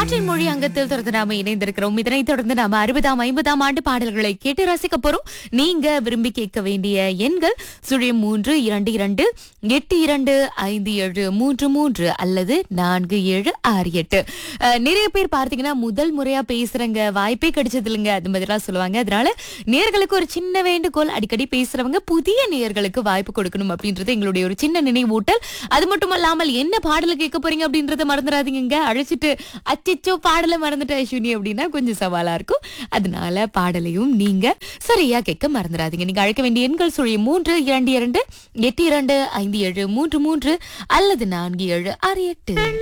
காற்றின் மொழி அங்கத்தில் தொடர்ந்து நாம இணைந்திருக்கிறோம் இதனைத் தொடர்ந்து நாம அறுபதாம் ஐம்பதாம் ஆண்டு பாடல்களை கேட்டு ரசிக்க போறோம் நீங்க விரும்பி கேட்க வேண்டிய எண்கள் சுழியம் மூன்று இரண்டு இரண்டு எட்டு இரண்டு ஐந்து ஏழு மூன்று மூன்று அல்லது நான்கு ஏழு ஆறு எட்டு அஹ், நிறைய பேர் பார்த்தீங்கன்னா முதல் முறையா பேசுறங்க வாய்ப்பே கிடைச்சது இல்லைங்க அது மாதிரிலாம் சொல்லுவாங்க அதனால நேர்களுக்கு ஒரு சின்ன வேண்டுகோள் அடிக்கடி பேசுறவங்க புதிய நேர்களுக்கு வாய்ப்பு கொடுக்கணும் அப்படின்றது எங்களுடைய ஒரு சின்ன நினைவூட்டல் அது மட்டும் இல்லாமல் என்ன பாடல கேட்க போறீங்க அப்படின்றத மறந்துடாதீங்க அழைச்சிட்டு அச்சச்சோ பாடலை மறந்துட்ட அஸ்வினி அப்படின்னா கொஞ்சம் சவாலா இருக்கும் அதனால பாடலையும் நீங்க சரியா கேட்க மறந்துடாதீங்க நீங்க அழைக்க வேண்டிய எண்கள் சுழி மூன்று இரண்டு இரண்டு எட்டு இரண்டு ஐந்து ஏழு மூன்று மூன்று அல்லது நான்கு ஏழு ஆறு எட்டு